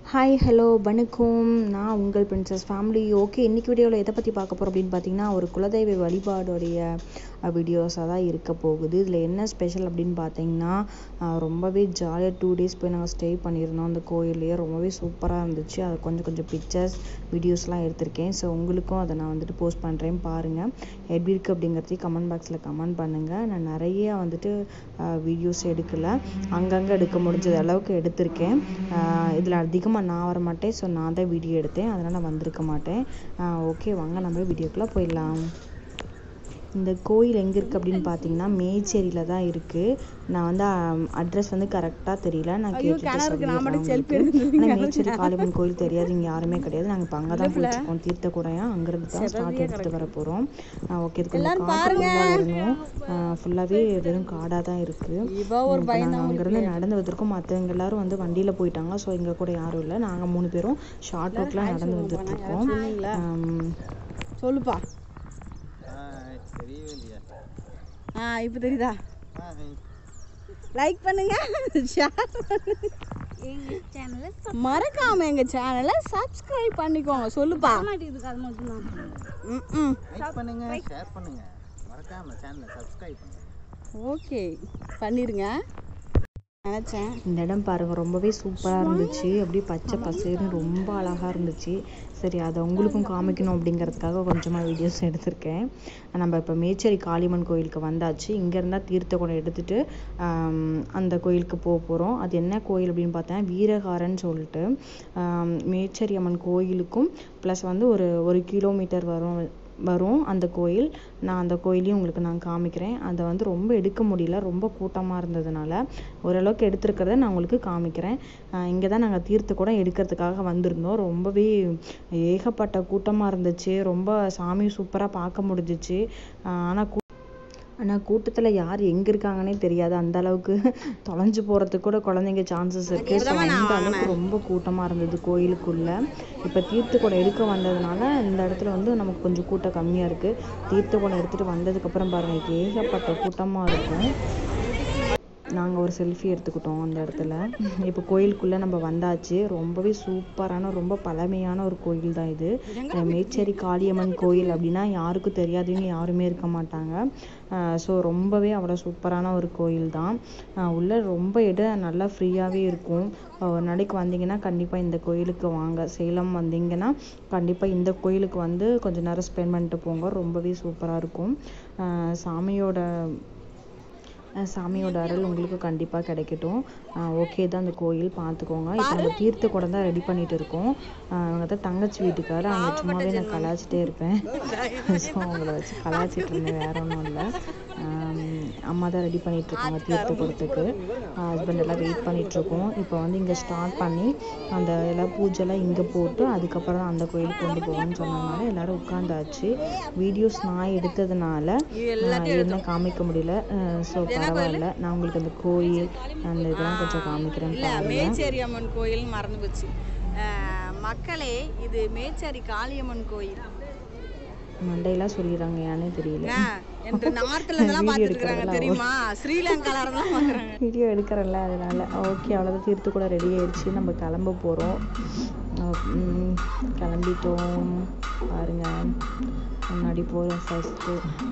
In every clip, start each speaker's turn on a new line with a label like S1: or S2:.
S1: Hi hello வணக்கம் நான் உங்கள் பிரின்சஸ் ஃபேமிலி ஓகே இன்றைக்கி வீடியோவில் எதை பற்றி பார்க்க போகிறோம் அப்படின்னு பார்த்தீங்கன்னா ஒரு குலதெய்வ வழிபாடுடைய வீடியோஸாக தான் இருக்க போகுது இதில் என்ன ஸ்பெஷல் அப்படின்னு பார்த்தீங்கன்னா அஹ் ரொம்பவே ஜாலியாக டூ டேஸ் போய் நாங்கள் ஸ்டே பண்ணியிருந்தோம் அந்த கோயில்லையே ரொம்பவே சூப்பராக இருந்துச்சு அதை கொஞ்சம் கொஞ்சம் பிக்சர்ஸ் வீடியோஸ்லாம் எடுத்திருக்கேன் ஸோ உங்களுக்கும் அதை நான் வந்துட்டு போஸ்ட் பண்ணுறேன் பாருங்கள் எப்படி இருக்குது அப்படிங்கிறதையும் கமெண்ட் பாக்ஸில் கமெண்ட் பண்ணுங்கள் நான் நிறைய வந்துட்டு வீடியோஸ் எடுக்கலை அங்கங்கே எடுக்க முடிஞ்சது அளவுக்கு எடுத்திருக்கேன் இதில் அதிகமாக நான் வர மாட்டேன் ஸோ நான் தான் வீடியோ எடுத்தேன் அதனால் வந்திருக்க மாட்டேன் ஓகே வாங்க நம்ம வீடியோக்குள்ளே போயிடலாம் இந்த கோயில் எங்கே இருக்குது அப்படின்னு பார்த்தீங்கன்னா மேச்சேரியில் தான் இருக்குது நான் வந்து அட்ரஸ் வந்து கரெக்டாக தெரியல நான் கேட்டுட்டு சொல்லிடுறேன் உங்களுக்கு. ஆனா மேச்சேரி காளியம்மன் கோயில் தெரியாது இங்கே யாருமே கிடையாது நாங்கள் இப்போ அங்கே தான் போயிட்டுருக்கோம் தீர்த்த கூடையா அங்கேருந்து தான் ஸ்டார்ட் எடுத்துகிட்டு வர போகிறோம் ஓகே இது கொஞ்சம் காட்டுக்குள்ளே வரணும் ஃபுல்லாகவே வெறும் காடாக தான் இருக்குது நாங்கள் அங்கேருந்து நடந்து வந்திருக்கோம் மற்றவங்க எல்லாரும் வந்து வண்டியில் போயிட்டாங்க ஸோ எங்கள் கூட யாரும் இல்லை நாங்கள் மூணு பேரும் ஷார்ட் அவுட்லாம் நடந்து வந்துட்டுருக்கோம்
S2: சொல்லுப்பா
S3: ஹாய் தெரியவே இல்லையா
S2: ஆ இப்போ தெரியுதா
S3: ஹாய்
S2: லைக் பண்ணுங்க ஷேர் பண்ணுங்க மறக்காம எங்க சேனலை சப்ஸ்கிரைப் பண்ணிக்கோங்க சொல்லுப்பா ம், ம்
S3: லைக் பண்ணுங்க ஷேர் பண்ணுங்க மறக்காம சேனலை சப்ஸ்கிரைப் பண்ணுங்க
S2: ஓகே பண்ணிருங்க நினச்சேன்
S1: இந்த இடம் பாருங்க ரொம்பவே சூப்பராக இருந்துச்சு அப்படியே பச்சை பசேர்னு ரொம்ப அழகாக இருந்துச்சு சரி அதை உங்களுக்கும் காமிக்கணும் அப்படிங்கிறதுக்காக கொஞ்சமாக வீடியோஸ் எடுத்திருக்கேன் நம்ம இப்போ மேச்சேரி காளியம்மன் கோயிலுக்கு வந்தாச்சு இங்கே இருந்தால் தீர்த்த குடம் எடுத்துட்டு ஆம், அந்த கோயிலுக்கு போக போகிறோம் அது என்ன கோயில் அப்படின்னு பார்த்தா வீரகாரன்னு சொல்லிட்டு ஆம், மேச்சேரி அம்மன் கோயிலுக்கும் ப்ளஸ் வந்து ஒரு ஒரு கிலோமீட்டர் வரும் வரும் அந்த கோயில் நான் அந்த கோயிலையும் உங்களுக்கு நான் காமிக்கிறேன் அதை வந்து ரொம்ப எடுக்க முடியல ரொம்ப கூட்டமாக இருந்ததுனால ஓரளவுக்கு எடுத்திருக்கிறத நான் உங்களுக்கு காமிக்கிறேன் இங்கே தான் நாங்கள் தீர்த்து கூட எடுக்கிறதுக்காக வந்திருந்தோம் ரொம்பவே ஏகப்பட்ட கூட்டமாக இருந்துச்சு ரொம்ப சாமி சூப்பராக பார்க்க முடிஞ்சிச்சு ஆனால் ஆனால் கூட்டத்தில் யார் எங்கே இருக்காங்கன்னே தெரியாது அந்த அளவுக்கு தொலைஞ்சு போகிறதுக்கு கூட குழந்தைங்க சான்சஸ் இருக்குது ஸோ அந்த அளவுக்கு ரொம்ப கூட்டமாக இருந்தது கோயிலுக்குள்ளே இப்போ தீர்த்த குடம் எடுக்க வந்ததுனால இந்த இடத்துல வந்து நமக்கு கொஞ்சம் கூட்டம் கம்மியாக இருக்குது தீர்த்த குடம் எடுத்துகிட்டு வந்ததுக்கப்புறம் பாருங்கள் ஏகப்பட்ட கூட்டமாக இருக்கும் நாங்கள் ஒரு செல்ஃபி எடுத்துக்கிட்டோம் அந்த இடத்துல இப்போ கோயிலுக்குள்ளே நம்ம வந்தாச்சு ரொம்பவே சூப்பரான ரொம்ப பழமையான ஒரு கோயில் தான் இது அஹ் மேச்சேரி காளியம்மன் கோயில் அப்படின்னா யாருக்கும் தெரியாதவங்க யாருமே இருக்க மாட்டாங்க ஸோ ரொம்பவே அவ்வளோ சூப்பரான ஒரு கோயில் தான் அஹ் உள்ள ரொம்ப இடம் நல்லா ஃப்ரீயாகவே இருக்கும் அஹ் ஒரு நாளைக்கு வந்தீங்கன்னா கண்டிப்பாக இந்த கோயிலுக்கு வாங்க சேலம் வந்தீங்கன்னா கண்டிப்பாக இந்த கோயிலுக்கு வந்து கொஞ்ச நேரம் ஸ்பெண்ட் பண்ணிட்டு போங்க ரொம்பவே சூப்பராக இருக்கும் அஹ் சாமியோட அஹ் சாமியோட அருள் உங்களுக்கு கண்டிப்பாக கிடைக்கட்டும் ஓகே தான் அந்த கோயில் பார்த்துக்கோங்க இப்போ நம்ம தீர்த்த குடம் தான் ரெடி பண்ணிட்டு இருக்கோம் அஹ் அவங்க தான் தங்கச்சி வீட்டுக்கார அவங்க சும்மாவே நான் கலாச்சிட்டே இருப்பேன் ஸோ அவங்கள வச்சு கலாச்சிட்டு இருந்தேன் வேற ஒன்றும் இல்லை அம்மா தான் ரெடி பண்ணிட்டு இருக்காங்க தீர்த்த குடத்துக்கு ஹஸ்பண்ட் எல்லாம் வெயிட் பண்ணிட்டு இருக்கோம் இப்போ வந்து இங்கே ஸ்டார்ட் பண்ணி அந்த எல்லாம் பூஜைலாம் இங்கே போட்டு அதுக்கப்புறம் தான் அந்த கோயிலுக்கு கொண்டு போவோம்னு சொன்னதுனால எல்லாரும் உட்காந்தாச்சு வீடியோஸ் நான் எடுத்ததுனால அஹ் என்ன காமிக்க முடியல ஸோ பரவாயில்ல நான் உங்களுக்கு அந்த கோயில் அந்த இதெல்லாம் கொஞ்சம் காமிக்கிறேன்
S2: இல்லை
S1: பாருங்க
S2: மேச்சேரி அம்மன் கோயில் மறந்து போச்சு அஹ், மக்களே இது மேச்சேரி காளியம்மன் கோயில்
S1: மண்டையெல்லாம் சொல்லிடுறாங்க ஏன்னே தெரியல
S2: ஆ, என்று நார்த்ல இருந்தெல்லாம் பார்த்துட்டு இருக்காங்க தெரியுமா ஸ்ரீலங்கால இருந்தெல்லாம் பார்க்குறாங்க
S1: வீடியோ எடுக்கிறல்ல அதனால ஓகே அவ்வளோதான் தீர்த்து கூட ரெடி ஆயிடுச்சு நம்ம கிளம்ப போகிறோம் கிளம்பிட்டோம் பாருங்க முன்னாடி போகிறோம் ஃபஸ்ட்டு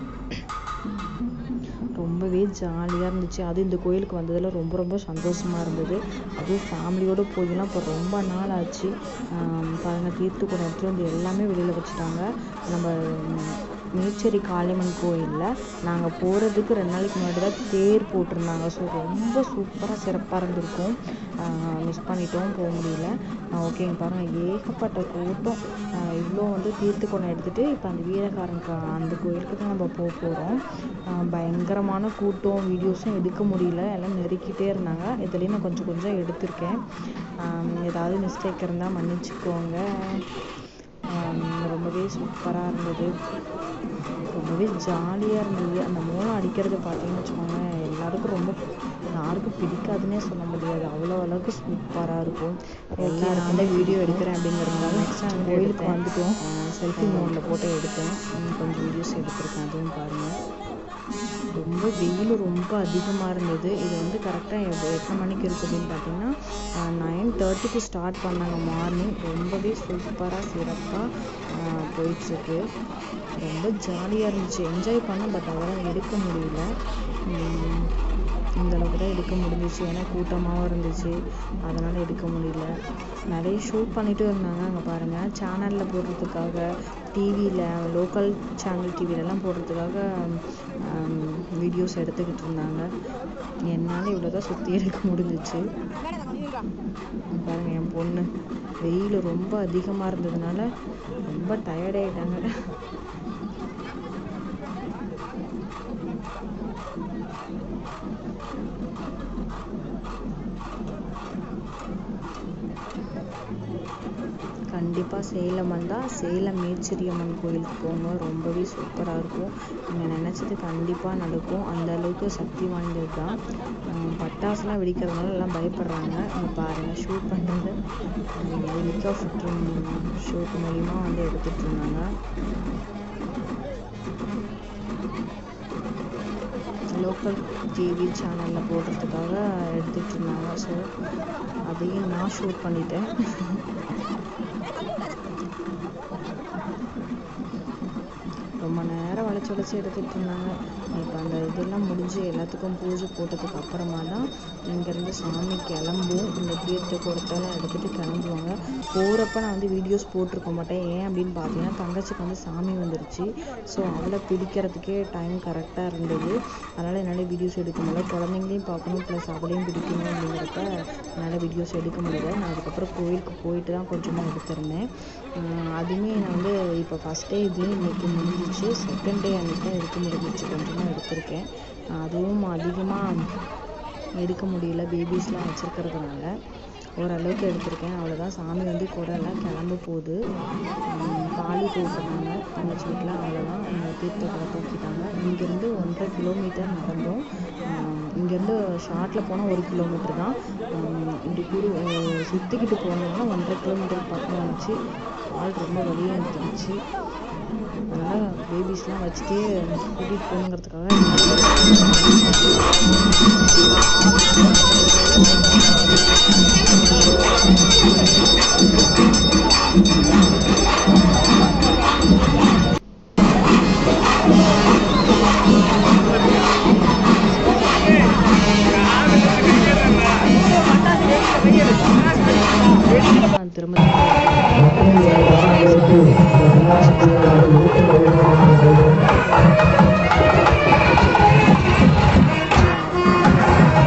S1: ரொம்பவே ஜாலியாக இருந்துச்சு அதுவும் இந்த கோயிலுக்கு வந்ததில் ரொம்ப ரொம்ப சந்தோஷமாக இருந்தது அதுவும் ஃபேமிலியோடு போயெல்லாம் இப்போ ரொம்ப நாள் ஆச்சு ஆம், பாருங்க தீர்த்து கூட எடுத்துகிட்டு வந்து எல்லாமே வெளியில் வச்சுட்டாங்க நம்ம ம், மேச்சேரி காளியம்மன் கோயிலில் நாங்கள் போகிறதுக்கு ரெண்டு நாளைக்கு முன்னாடி தான் தேர் போட்டிருந்தாங்க ஸோ ரொம்ப சூப்பராக சிறப்பாக இருந்திருக்கும் மிஸ் பண்ணிட்டோம் போக முடியல ஓகேங்க பாருங்கள் ஏகப்பட்ட கூட்டம் இவ்வளோ வந்து தீர்த்து குடம் எடுத்துகிட்டு இப்போ அந்த வீரகாரன் கா- அந்த கோயிலுக்கு தான் நம்ம போக போகிறோம் பயங்கரமான கூட்டம் வீடியோஸும் எடுக்க முடியல எல்லாம் நெருக்கிட்டே இருந்தாங்க இதுலேயும் நான் கொஞ்சம் கொஞ்சம் எடுத்திருக்கேன் ஆம், ஏதாவது மிஸ்டேக் இருந்தால் மன்னிச்சுக்கோங்க ஆம், ரொம்பவே சூப்பராக இருந்தது ரொம்பவே ஜாலியாக இருந்தது அந்த மூலம் அடிக்கிறது பார்த்தீங்கன்னு வச்சுக்கோங்க எல்லாருக்கும் ரொம்ப யாருக்கும் பிடிக்காதுன்னே சொல்ல முடியாது அவ்வளோ அளவுக்கு சூப்பராக இருக்கும் எல்லாரும் வந்து வீடியோ எடுக்கிறேன் அப்படிங்கிறதுனால நெக்ஸ்ட் கோயிலுக்கு வந்துட்டோம் செல்ஃபி மோடில் போட்டு எடுத்தேன் உம், கொஞ்சம் வீடியோஸ் எடுத்திருக்கேன் அதுவும் பாருங்கள் ரொம்ப வெயில் ரொம்ப அதிகமாக இருந்தது இது வந்து கரெக்டாக எத்தனை மணிக்கு இருக்குது அப்படின்னு பார்த்தீங்கன்னா நைன் தேர்ட்டிக்கு ஸ்டார்ட் பண்ணாங்க மார்னிங் ரொம்பவே சூப்பராக சிறப்பாக போயிட்டுருக்கு ரொம்ப ஜாலியாக இருந்துச்சு என்ஜாய் பண்ண பட் அதெல்லாம் எடுக்க முடியல உம் இந்த அளவுக்கு தான் எடுக்க முடிஞ்சிச்சு ஏன்னா கூட்டமாகவும் இருந்துச்சு அதனால் எடுக்க முடியல நிறைய ஷூட் பண்ணிட்டு இருந்தாங்க அங்கே பாருங்கள் சேனலில் போடுறதுக்காக டிவியில் லோக்கல் சேனல் டிவிலலாம் போடுறதுக்காக வீடியோஸ் எடுத்துக்கிட்டு இருந்தாங்க என்னால் இவ்வளோ தான் சுற்றி எடுக்க முடிஞ்சிச்சு இங்க பாருங்க என் பொண்ணு வெயில் ரொம்ப அதிகமாக இருந்ததுனால ரொம்ப tired ஆயிட்டாங்க கண்டிப்பாக சேலம் வந்தால் சேலம் மேச்சேரி அம்மன் கோயிலுக்கு போங்க ரொம்பவே சூப்பராக இருக்கும் நீங்கள் நினச்சது கண்டிப்பாக நடக்கும் அந்த அளவுக்கு சக்தி வாய்ந்தது தான் பட்டாசுலாம் வெடிக்கிறதுனால எல்லாம் பயப்படுறாங்க இங்கே பாருங்கள் ஷூட் பண்ணுறது ஹெலிகாப்டர் ஷூட் மூலிமா வந்து எடுத்துகிட்டு இருந்தாங்க லோக்கல் டிவி சேனலில் போடுறதுக்காக எடுத்துகிட்டு இருந்தாங்க ஸோ அதையும் நான் ஷூட் பண்ணிட்டேன் ரொம்ப நேரம் வளைச்சி வளைச்சி எடுத்துகிட்டு இருந்தாங்க இப்போ அந்த இதெல்லாம் முடிஞ்சு எல்லாத்துக்கும் பூஜை போட்டதுக்கு அப்புறமா தான் இங்கேருந்து சாமி கிளம்பும் இந்த தீர்த்த குடத்தெல்லாம் எடுத்துகிட்டு கிளம்புவாங்க போகிறப்ப நான் வந்து வீடியோஸ் போட்டிருக்க மாட்டேன் ஏன் அப்படின்னு பார்த்தீங்கன்னா தங்கச்சிக்கு வந்து சாமி வந்துருச்சு ஸோ அவளை பிடிக்கிறதுக்கே டைம் கரெக்டாக இருந்தது அதனால் என்னால் வீடியோஸ் எடுக்க முடியல குழந்தைங்களையும் பார்க்கணும் ப்ளஸ் அவளையும் பிடிக்கணும் அப்படிங்கிறப்ப என்னால் வீடியோஸ் எடுக்க முடியல நான் அதுக்கப்புறம் கோயிலுக்கு போயிட்டு தான் கொஞ்சமாக எடுத்திருந்தேன் ஆஹ் அதுவுமே நான் வந்து இப்போ ஃபஸ்ட் டே இது இன்னைக்கு முடிஞ்சிச்சு செகண்ட் டே அன்னைக்கு தான் எடுக்க முடிஞ்சிச்சு கொஞ்சமாக எடுத்திருக்கேன் ஆஹ் அதுவும் அதிகமாக எடுக்க முடியல பேபிஸ்லாம் வச்சுருக்கிறதுனால ஓரளவுக்கு எடுத்திருக்கேன் அவ்வளோதான் சாமி வந்து குடம்லாம் கிளம்ப போகுது உம் காளி போட்டுருந்தாங்க தங்கச்சி வீட்டில் அவ்வளோதான் அந்த தீர்த்த குடம் தூக்கிட்டாங்க இங்கேருந்து ஒன்றரை கிலோமீட்டர் நடந்தோம் ஆஹ் இங்கேருந்து ஷார்ட்டில் போனால் ஒரு கிலோமீட்டர் தான் உம் இப்படி குரு அஹ் சுற்றிக்கிட்டு போனதுனால ஒன்றரை கிலோமீட்டர் பக்கம் வந்துச்சு ஆள் ரொம்ப வலியாக இருந்துச்சு அதனால் பேபிஸ்லாம் வச்சுட்டே கூட்டிகிட்டு போகணுங்கிறதுக்காக நான் திரும்ப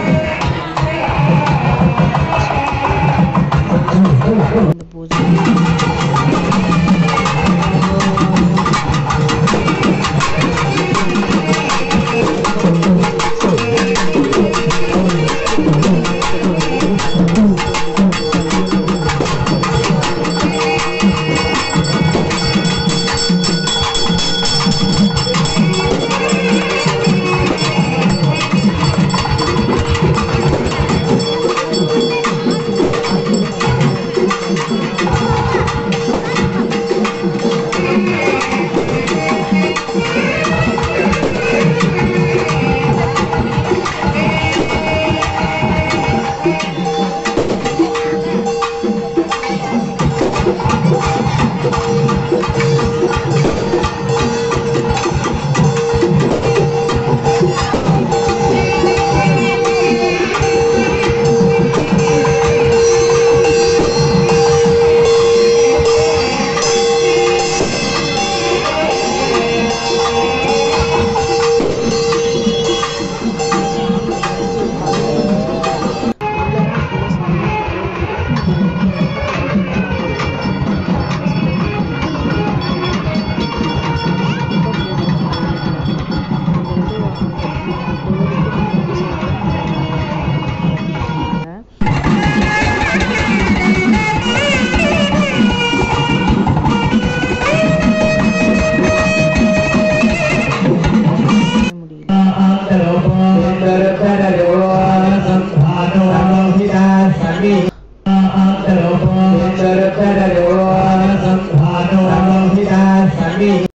S1: இந்த பூஜை